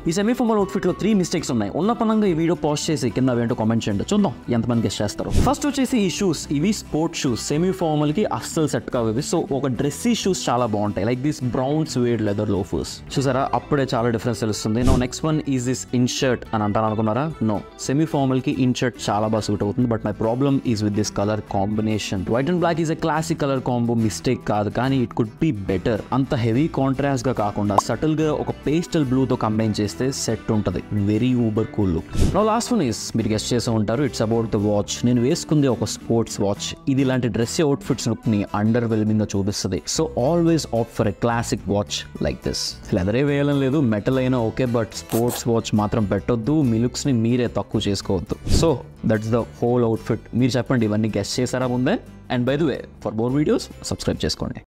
ఈ semiformal outfit లో three mistakes ఉన్నాయి ఉన్న పనంగా ఈ వీడియో పోస్ట్ చేసి కింద అవేంటో కామెంట్ చేయండి చూద్దాం ఎంతమంది గెస్ట్ చేస్తారు ఫస్ట్ వచ్చేసి ఈ షూస్ ఇవి స్పోర్ట్ షూస్ సెమీఫార్మల్ కి అస్సలు సెట్ కావు ఇవి సో ఒక డ్రెస్సీ షూస్ చాలా బాగుంటాయి like this brown suede leather loafers చూసారా అప్పుడే చాలా డిఫరెన్స్ తెలుస్తుంది no next one is this in shirt అని అంటాను అనుకున్నారా నో సెమీ ఫార్మల్ కి ఇన్ షర్ట్ చాలా బాగా సూట్ అవుతుంది but my problem is with this colour combination white and black is a classic colour combo mistake కాదు కానీ ఇట్ కుడ్ బి బెటర్ అంత హెవీ కాంట్రాస్ట్ గా కాకుండా సటిల్ గా ఒక పేస్టల్ బ్లూ తో కంబైన్ చేస్తే సెట్ ఉంటుంది very uber cool look no last one is మీరు గెస్ట్ చేసే ఉంటారు ఇట్స్ అబౌట్ ద వాచ్ నేను వేసుకుంది ఒక స్పోర్ట్స్ వాచ్ ఇది ఇలాంటి డ్రెస్ అవుట్ఫిట్స్ ని అండర్ వెల్మింగ్ గా చూపిస్తుంది so always opt for a classic watch like this లెదరే వేయాలని లేదు మెటల్ అయినా ఓకే బట్ స్పోర్ట్స్ వాచ్ మాత్రం పెట్టొద్దు మీ లుక్స్ ని మీరే తక్కువ చేసుకోవద్దు so that's the whole outfit మీరు చెప్పండి ఇవన్నీ గెస్ట్ చేశారా ముందే and by the way for more videos subscribe చేసుకోండి